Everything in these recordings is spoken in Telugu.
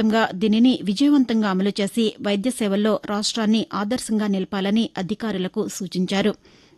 వ్యాప్తంగా దీనిని విజయవంతంగా అమలు చేసి వైద్య సేవల్లో రాష్ట్రాన్ని ఆదర్శంగా నిలపాలని అధికారులకు సూచించారు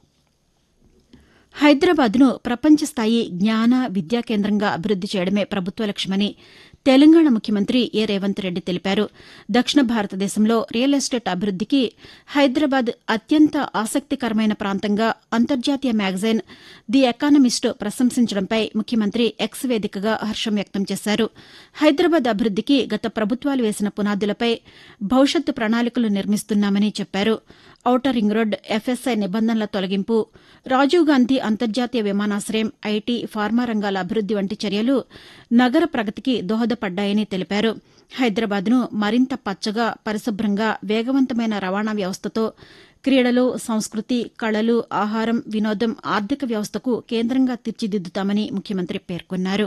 హైదరాబాద్ను ప్రపంచ స్థాయి జ్ఞాన విద్యా కేంద్రంగా అభివృద్ది చేయడమే ప్రభుత్వ లక్ష్యమని తెలంగాణ ముఖ్యమంత్రి ఏ రేవంత్ రెడ్డి తెలిపారు దక్షిణ భారతదేశంలో రియల్ ఎస్టేట్ అభివృద్దికి హైదరాబాద్ అత్యంత ఆసక్తికరమైన ప్రాంతంగా అంతర్జాతీయ మ్యాగజైన్ ది ఎకానమిస్ట్ ప్రశంసించడంపై ముఖ్యమంత్రి ఎక్స్ వేదికగా హర్షం వ్యక్తం చేశారు హైదరాబాద్ అభివృద్దికి గత ప్రభుత్వాలు వేసిన పునాదులపై భవిష్యత్తు ప్రణాళికలు నిర్మిస్తున్నామని చెప్పారు ఔటర్ రింగ్ రోడ్ ఎఫ్ఎస్ఐ నిబంధనల తొలగింపు రాజీవ్ గాంధీ అంతర్జాతీయ విమానాశయం ఐటీ ఫార్మా రంగాల అభివృద్ది వంటి చర్యలు నగర ప్రగతికి దోహదపడ్డాయని తెలిపారు హైదరాబాద్ను మరింత పచ్చగా పరిశుభ్రంగా వేగవంతమైన రవాణా వ్యవస్థతో క్రీడలు సంస్కృతి కళలు ఆహారం వినోదం ఆర్థిక వ్యవస్థకు కేంద్రంగా తీర్చిదిద్దుతామని ముఖ్యమంత్రి పేర్కొన్నారు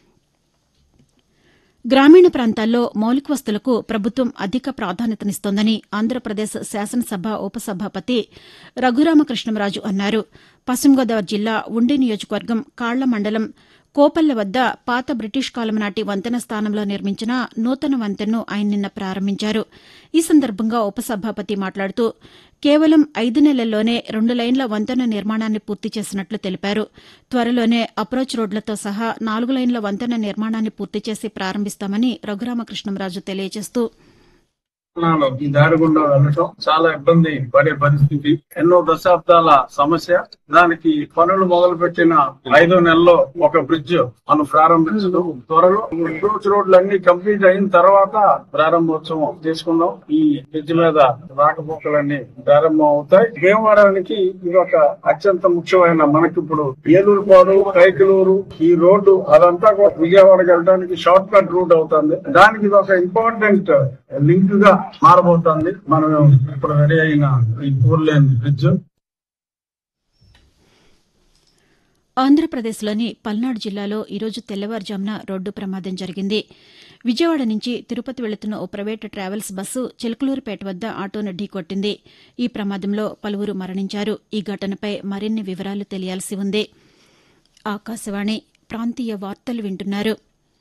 గ్రామీణ ప్రాంతాల్లో మౌలిక వస్తులకు ప్రభుత్వం అధిక ప్రాధాన్యతనిస్తోందని ఆంధ్రప్రదేశ్ శాసనసభ ఉపసభాపతి రఘురామకృష్ణంరాజు అన్నారు పశ్చిమగోదావరి జిల్లా ఉండి నియోజకవర్గం కాళ్ల మండలం కోపల్ల వద్ద పాత బ్రిటిష్ కాలం నాటి వంతెన స్థానంలో నిర్మించిన నూతన వంతెనను ఆయన నిన్న ప్రారంభించారు ఈ సందర్భంగా ఉపసభాపతి మాట్లాడుతూ కేవలం ఐదు నెలల్లోనే రెండు లైన్ల వంతెన నిర్మాణాన్ని పూర్తి చేసినట్లు తెలిపారు త్వరలోనే అప్రోచ్ రోడ్లతో సహా నాలుగు లైన్ల వంతెన నిర్మాణాన్ని పూర్తి చేసి ప్రారంభిస్తామని రఘురామకృష్ణంరాజు తెలియజేస్తూ తెలంగాణలో ఈ దారి గుండా వెళ్ళటం చాలా ఇబ్బంది పడే పరిస్థితి ఎన్నో దశాబ్దాల సమస్య దానికి పనులు మొదలు పెట్టిన ఐదో నెలలో ఒక బ్రిడ్జ్ మనం ప్రారంభించడం త్వరలో అప్రోచ్ రోడ్లు అన్ని కంప్లీట్ అయిన తర్వాత ప్రారంభోత్సవం చేసుకుందాం ఈ బ్రిడ్జ్ మీద రాకపోకలన్నీ ప్రారంభం అవుతాయి భీమవరానికి ఇది ఒక అత్యంత ముఖ్యమైన మనకి ఇప్పుడు ఏలూరుపాడు కైకలూరు ఈ రోడ్డు అదంతా కూడా విజయవాడకి వెళ్ళడానికి షార్ట్ కట్ రూట్ అవుతుంది దానికి ఇది ఒక ఇంపార్టెంట్ లింక్ గా మారబోతోంది మనం ఇప్పుడు రెడీ అయిన ఈ ఫోర్ లేన్ బ్రిడ్జ్ ఆంధ్రప్రదేశ్లోని పల్నాడు జిల్లాలో ఈరోజు తెల్లవారుజామున రోడ్డు ప్రమాదం జరిగింది విజయవాడ నుంచి తిరుపతి వెళుతున్న ఓ ప్రైవేటు ట్రావెల్స్ బస్సు చిలకలూరుపేట వద్ద ఆటోను ఢీకొట్టింది ఈ ప్రమాదంలో పలువురు మరణించారు ఈ ఘటనపై మరిన్ని వివరాలు తెలియాల్సి ఉంది ఆకాశవాణి ప్రాంతీయ వార్తలు వింటున్నారు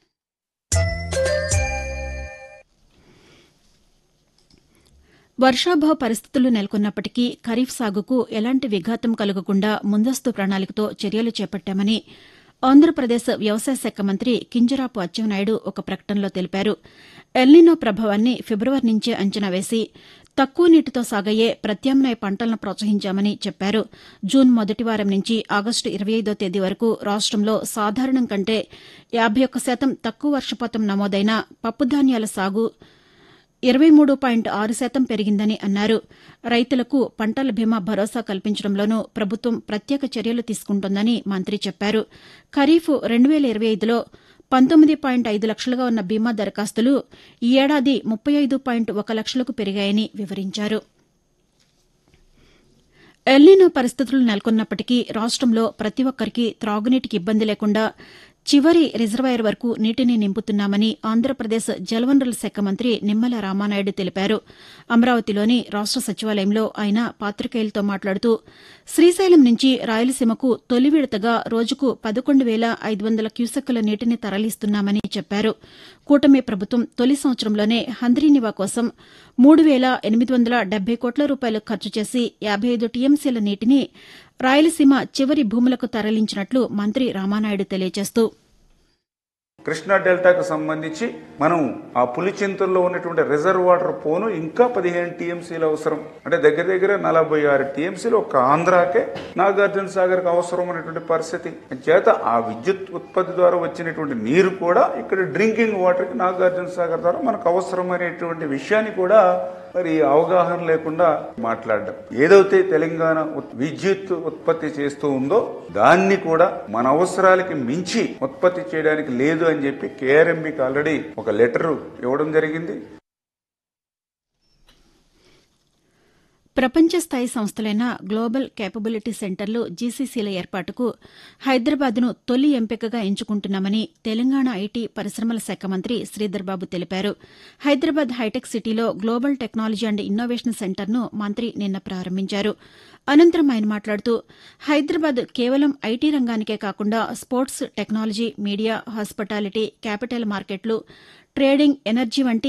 వర్షాభావ పరిస్థితులు నెలకొన్నప్పటికీ ఖరీఫ్ సాగుకు ఎలాంటి విఘాతం కలగకుండా ముందస్తు ప్రణాళికతో చర్యలు చేపట్టామని ఆంధ్రప్రదేశ్ వ్యవసాయ శాఖ మంత్రి కింజరాపు అచ్చెన్నాయుడు ఒక ప్రకటనలో తెలిపారు ఎల్నినో ప్రభావాన్ని ఫిబ్రవరి నుంచే అంచనా వేసి తక్కువ నీటితో సాగయ్యే ప్రత్యామ్నాయ పంటలను ప్రోత్సహించామని చెప్పారు జూన్ మొదటి వారం నుంచి ఆగస్టు ఇరవై ఐదో తేదీ వరకు రాష్టంలో సాధారణం కంటే యాబై ఒక్క శాతం తక్కువ వర్షపాతం నమోదైన పప్పుధాన్యాల సాగు ఇరవై మూడు పాయింట్ ఆరు శాతం పెరిగిందని అన్నారు రైతులకు పంటల బీమా భరోసా కల్పించడంలోనూ ప్రభుత్వం ప్రత్యేక చర్యలు తీసుకుంటోందని మంత్రి చెప్పారు ఖరీఫ్ రెండు వేల ఇరవై ఐదులో పంతొమ్మిది పాయింట్ ఐదు లక్షలుగా ఉన్న బీమా దరఖాస్తులు ఈ ఏడాది ముప్పై ఐదు పాయింట్ ఒక లక్షలకు పెరిగాయని వివరించారు ఎల్నినో పరిస్థితులు నెలకొన్నప్పటికీ రాష్టంలో ప్రతి ఒక్కరికి త్రాగునీటికి ఇబ్బంది లేకుండా చివరి రిజర్వాయర్ వరకు నీటిని నింపుతున్నామని ఆంధ్రప్రదేశ్ జలవనరుల శాఖ మంత్రి నిమ్మల రామానాయుడు తెలిపారు అమరావతిలోని రాష్ట సచివాలయంలో ఆయన పాతికేయులతో మాట్లాడుతూ శ్రీశైలం నుంచి రాయలసీమకు తొలి విడతగా రోజుకు పదకొండు వేల ఐదు వందల క్యూసెక్కుల నీటిని తరలిస్తున్నామని చెప్పారు కూటమి ప్రభుత్వం తొలి సంవత్సరంలోనే హంద్రీనివా కోసం మూడు వేల ఎనిమిది వందల డెబ్బై కోట్ల రూపాయలు ఖర్చు చేసి యాబై ఐదు టీఎంసీల నీటిని రాయలసీమ చివరి భూములకు తరలించినట్లు మంత్రి రామానాయుడు తెలియజేస్తూ కృష్ణా డెల్టాకు సంబంధించి మనం ఆ పులిచింతల్లో ఉన్నటువంటి రిజర్వ్ వాటర్ పోను ఇంకా పదిహేను టీఎంసీలు అవసరం అంటే దగ్గర దగ్గర నలభై ఆరు టీఎంసీలు ఒక ఆంధ్రాకే నాగార్జున సాగర్కి అవసరం అనేటువంటి పరిస్థితి చేత ఆ విద్యుత్ ఉత్పత్తి ద్వారా వచ్చినటువంటి నీరు కూడా ఇక్కడ డ్రింకింగ్ వాటర్కి నాగార్జున సాగర్ ద్వారా మనకు అవసరమైనటువంటి విషయాన్ని కూడా మరి అవగాహన లేకుండా మాట్లాడడం ఏదైతే తెలంగాణ ఉత్- విద్యుత్ ఉత్పత్తి చేస్తూ ఉందో దాన్ని కూడా మన అవసరాలకి మించి ఉత్పత్తి చేయడానికి లేదు అని చెప్పి కేఆర్ఎంబికి ఆల్రెడీ ఒక లెటర్ ఇవ్వడం జరిగింది ప్రపంచ స్థాయి సంస్థలైన గ్లోబల్ కేపబిలిటీ సెంటర్లు జీసీసీల ఏర్పాటుకు హైదరాబాద్ను తొలి ఎంపికగా ఎంచుకుంటున్నామని తెలంగాణ ఐటీ పరిశ్రమల శాఖ మంత్రి శ్రీధర్బాబు తెలిపారు హైదరాబాద్ హైటెక్ సిటీలో గ్లోబల్ టెక్నాలజీ అండ్ ఇన్నోవేషన్ సెంటర్ను మంత్రి నిన్న ప్రారంభించారు అనంతరం ఆయన మాట్లాడుతూ హైదరాబాద్ కేవలం ఐటీ రంగానికే కాకుండా sports technology media hospitality capital మార్కెట్లు ట్రేడింగ్ ఎనర్జీ వంటి